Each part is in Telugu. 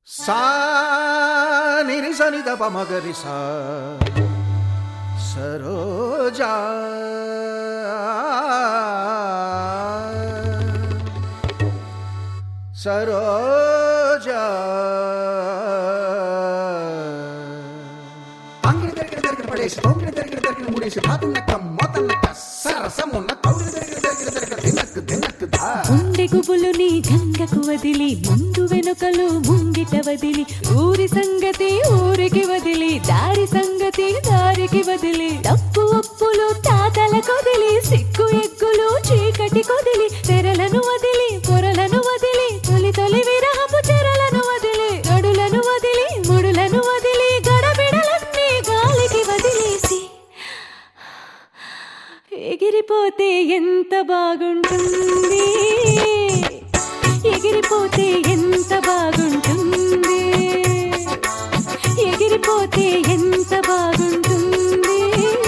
సా నిరి సని దప మగరి సా సరోజా సరోజా అంగిడి దరికిన దరికిన పడేసి తొంగిడి దరికిన దరికిన ముడేసి తాతున్నక్క మోతన్నక్క సరసమున్న తౌగిడి దరికిన దరికిన దరికిన దినక్కు దినక్కు దా గుండె గుబులు నీ గంగకు వదిలి ముందు వెనుకలు ముంగిట వదిలి ఊరి సంగతి ఊరికి వదిలి దారి సంగతి దారికి వదిలి తప్పు ఒప్పులు తాతల కొదిలి సిగ్గు ఎగ్గులు చీకటి కొదిలి తెరలను వదిలి పొరలను వదిలి తొలి తొలి విరహపు చెరలను వదిలి గడులను వదిలి ముడులను వదిలి గడబిడలన్నీ గాలికి వదిలేసి ఎగిరిపోతే ఎంత బాగుంటుంది ఎగిరిపోతే ఎంత బాగుంటుంది ఎగిరిపోతే ఎంత బాగుంటుంది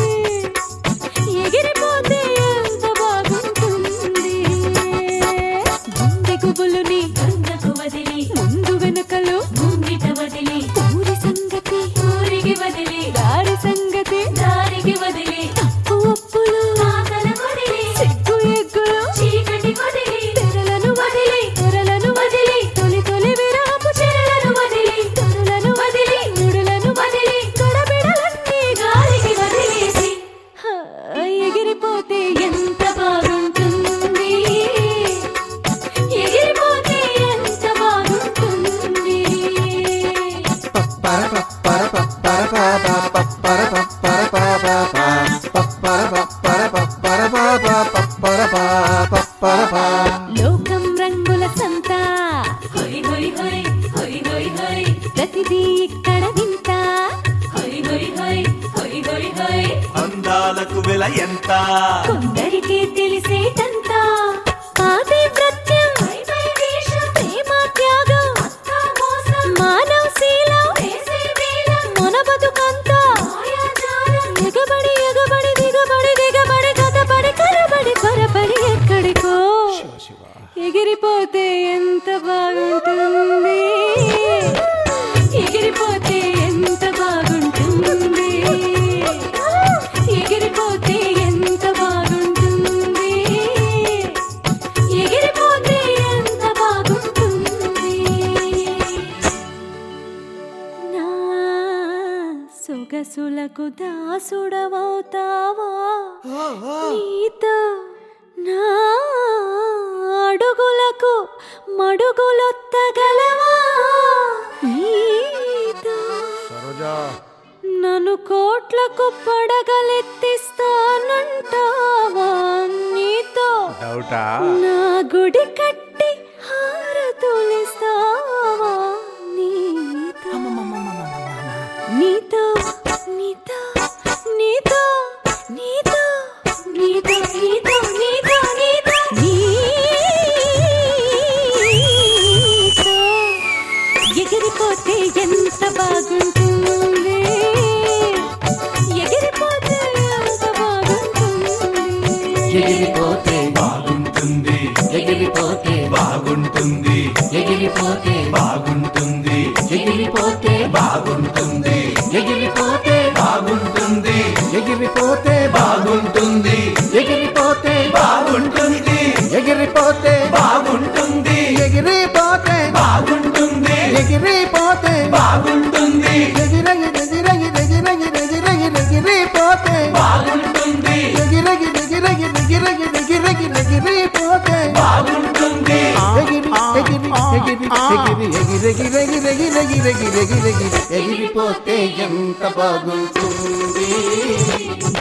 ఎగిరిపోతే ఎంత బాగుంటుంది గుండె గుబులుని గంగకు వదిలి ముందు వెనుకలు ముంగిట వదిలి ఊరి సంగతి ఊరికి వదిలి దారి సంగతి దారికి వదిలి తప్పు ఒప్పులు సిగ్గు ఎగ్గులు చీకటి వదిలి తెరలను వదిలి తెరలను వదిలి తొలి తొలి విరాపు చెరలను వదిలి తొరలను వదిలి నుడులను వదిలి గడబిడలన్నీ గాలికి వదిలేసి హా, ఎగిరిపోతే ఎంత బాగుంటుంది ఎగిరిపోతే ఎంత బాగుంటుంది పప్పర పప్పర పప్పర పాప పప్పర పప్పర పాప పప్పర పప్పర పప్పర పాప పప్పర పా పప్పర పా లోకం రంగుల సంత ప్రతిదీ ఇక్కడ వింత అందాలకు వెల ఎంత కొందరికి తెలిసేటంత ఆది ప్రత్యం ప్రేమ త్యాగం మానవ శీలం మన బతుకంతా ఎగబడి ఎగబడి దిగబడి దిగబడి కథబడి కరబడి కొరబడి ఎక్కడికో ఎగిరిపోతే ఎంత బాగుంటుంది ఎగిరిపోతే ఎంత బాగుంటుంది ఎగిరిపోతే ఎంత బాగుంటుంది ఎగిరిపోతే ఎంత బాగుంటుంది నా సొగసులకు దాసుడవవుతావా నీతో నా అడుగులకు మడుగులొత్తగలవా నీతో సరోజా నన్ను కోట్లకు పడగలెత్తిస్తానంటావా నీతో డౌటా నా గుడి కట్టి హారతులిస్తావా నీతో నీతో నీతో నీతో నీతో నీతో నీతో నీతో నీతో నీతో ఎగిరిపోతే ఎంత బాగుంటుంది ఎగిరిపోతే ఎంత బాగుంటుంది ఎగిరిపోతే బాగుంటుంది ఎగిరిపోతే బాగుంటుంది ఎగిరిపోతే బాగుంటుంది ఎగిరిపోతే బాగుంటుంది ఎగిరిపోతే బాగుంటుంది ఎగిరిపోతే బాగుంటుంది ఎగిరిపోతే బాగుంటుంది ఎగిరిపోతే బాగుంటుంది ఎగిరిపోతే బాగుంటుంది ఎగిరిపోతే బాగుంటుంది ఎగిరగి ఎగిరగి ఎగిరగి ఎగిరగి ఎగిరిపోతే బాగుంటుంది ఎగిరగి ఎగిరగి ఎగిరగి ఎగిరగి ఎగిరిపోతే బాగుంటుంది ఎగిరి ఎగిరి ఎగిరి ఎగిరి ఎగిరెగిరి ఎగిరెగిరి ఎగిరెగిరి ఎగిరెగిరి ఎగిరిపోతే ఎంత బాగుంటుంది